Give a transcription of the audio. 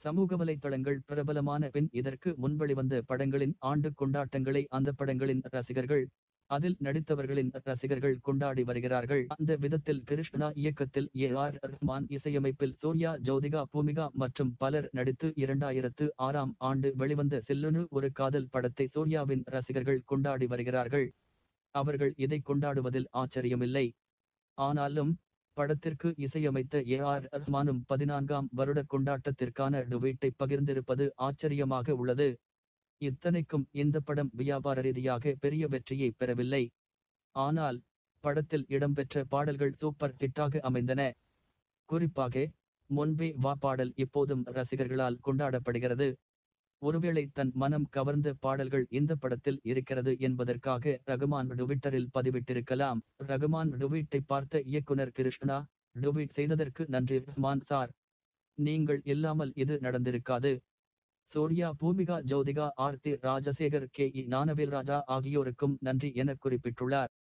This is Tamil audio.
சமூக வலைத்தளங்கள் பிரபலமான பின் இதற்கு முன்வெளிவந்த படங்களின் ஆண்டு கொண்டாட்டங்களை அந்த படங்களின் ரசிகர்கள் அதில் நடித்தவர்களின் ரசிகர்கள் கொண்டாடி வருகிறார்கள் அந்த விதத்தில் கிருஷ்ணா இயக்கத்தில் ஏ ஆர் ரஹ்மான் இசையமைப்பில் சூர்யா ஜோதிகா பூமிகா மற்றும் பலர் நடித்து இரண்டாயிரத்து ஆறாம் ஆண்டு வெளிவந்த செல்லுனு ஒரு காதல் படத்தை சூர்யாவின் ரசிகர்கள் கொண்டாடி வருகிறார்கள் அவர்கள் இதை கொண்டாடுவதில் ஆச்சரியமில்லை ஆனாலும் படத்திற்கு இசையமைத்த ஏ ஆர் ரஹ்மானும் பதினான்காம் வருட கொண்டாட்டத்திற்கான டுவீட்டை பகிர்ந்திருப்பது ஆச்சரியமாக உள்ளது இத்தனைக்கும் இந்த படம் வியாபார ரீதியாக பெரிய வெற்றியை பெறவில்லை ஆனால் படத்தில் இடம்பெற்ற பாடல்கள் சூப்பர் ஹிட்டாக அமைந்தன குறிப்பாக முன்பே வா பாடல் இப்போதும் ரசிகர்களால் கொண்டாடப்படுகிறது ஒருவேளை தன் மனம் கவர்ந்த பாடல்கள் இந்த படத்தில் இருக்கிறது என்பதற்காக ரகுமான் டுவிட்டரில் பதிவிட்டிருக்கலாம் ரகுமான் டுவீட்டை பார்த்த இயக்குனர் கிருஷ்ணா டுவீட் செய்ததற்கு நன்றி ரஹ்மான் சார் நீங்கள் இல்லாமல் இது நடந்திருக்காது சூர்யா பூமிகா ஜோதிகா ஆர்த்தி ராஜசேகர் கே இ ஞானவேல் ராஜா ஆகியோருக்கும் நன்றி என குறிப்பிட்டுள்ளார்